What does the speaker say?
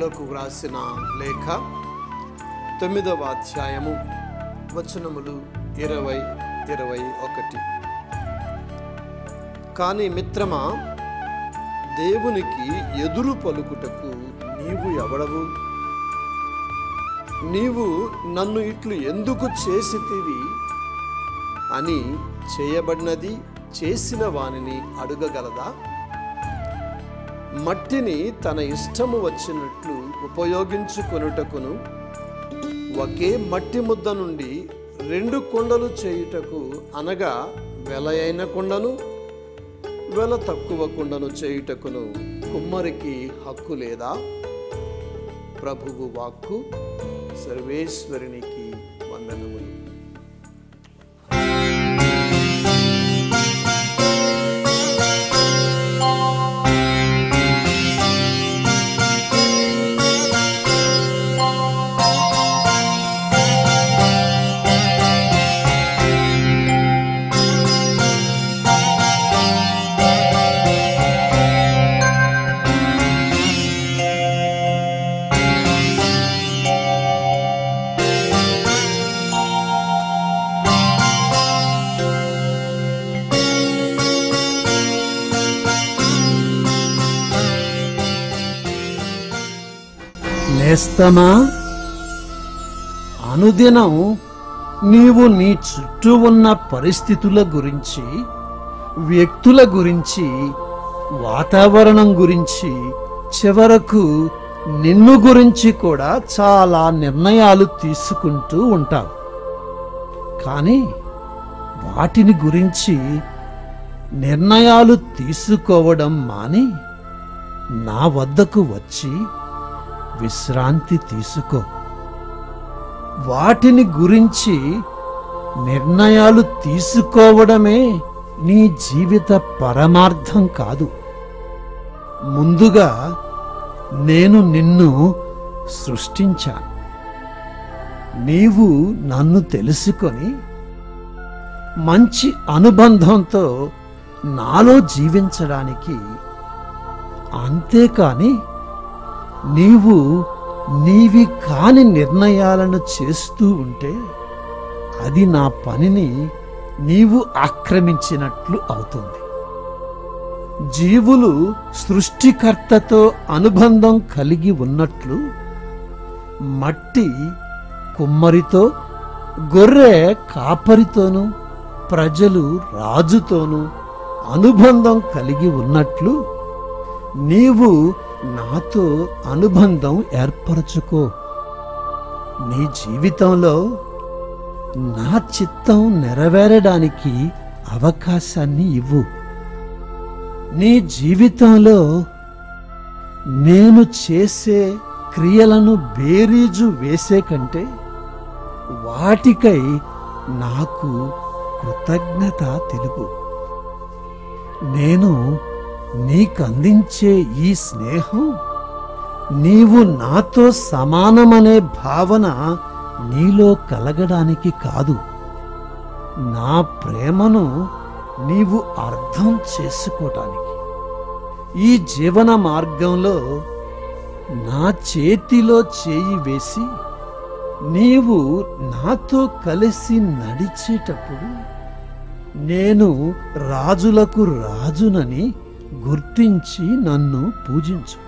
రోమీలకు వ్రాసిన లేఖ తొమ్మిదవ అధ్యాయము వచనములు ఇరవై ఇరవై ఒకటి కానీ మిత్రమా దేవునికి ఎదురు పలుకుటకు నీవు ఎవడవు నీవు నన్ను ఇట్లు ఎందుకు చేసితివి అని చేయబడినది చేసిన వానిని అడుగగలదా మట్టిని తన ఇష్టము వచ్చినట్లు ఉపయోగించుకొనుటకును ఒకే మట్టి ముద్ద నుండి రెండు కొండలు చేయుటకు అనగా వెలయైన కొండను వెల తక్కువ కుండను చేయుటకును కుమ్మరికి హక్కు లేదా ప్రభువు వాక్కు సర్వేశ్వరునికి వందనములు నేస్తమా అనుదినం నీవు నీ చుట్టూ ఉన్న పరిస్థితుల గురించి వ్యక్తుల గురించి వాతావరణం గురించి చివరకు నిన్ను గురించి కూడా చాలా నిర్ణయాలు తీసుకుంటూ ఉంటావు కానీ వాటిని గురించి నిర్ణయాలు తీసుకోవడం మాని నా వద్దకు వచ్చి విశ్రాంతి తీసుకో వాటిని గురించి నిర్ణయాలు తీసుకోవడమే నీ జీవిత పరమార్థం కాదు ముందుగా నేను నిన్ను సృష్టించాను నీవు నన్ను తెలుసుకొని మంచి అనుబంధంతో నాలో జీవించడానికి అంతేకాని నీవు నీవి కాని నిర్ణయాలను చేస్తూ ఉంటే అది నా పనిని నీవు ఆక్రమించినట్లు అవుతుంది జీవులు సృష్టికర్తతో అనుబంధం కలిగి ఉన్నట్లు మట్టి కుమ్మరితో గొర్రె కాపరితోనూ ప్రజలు రాజుతోనూ అనుబంధం కలిగి ఉన్నట్లు నీవు నాతో అనుబంధం ఏర్పరచుకో నీ జీవితంలో నా చిత్తం నెరవేరడానికి అవకాశాన్ని ఇవ్వు నీ జీవితంలో నేను చేసే క్రియలను బేరీజు వేసే కంటే వాటికై నాకు కృతజ్ఞత తెలుపు నేను నీకందించే ఈ స్నేహం నీవు నాతో సమానమనే భావన నీలో కలగడానికి కాదు నా ప్రేమను నీవు అర్థం చేసుకోటానికి ఈ జీవన మార్గంలో నా చేతిలో చేయి వేసి నీవు నాతో కలిసి నడిచేటప్పుడు నేను రాజులకు రాజునని గుర్తించి నన్ను పూజించు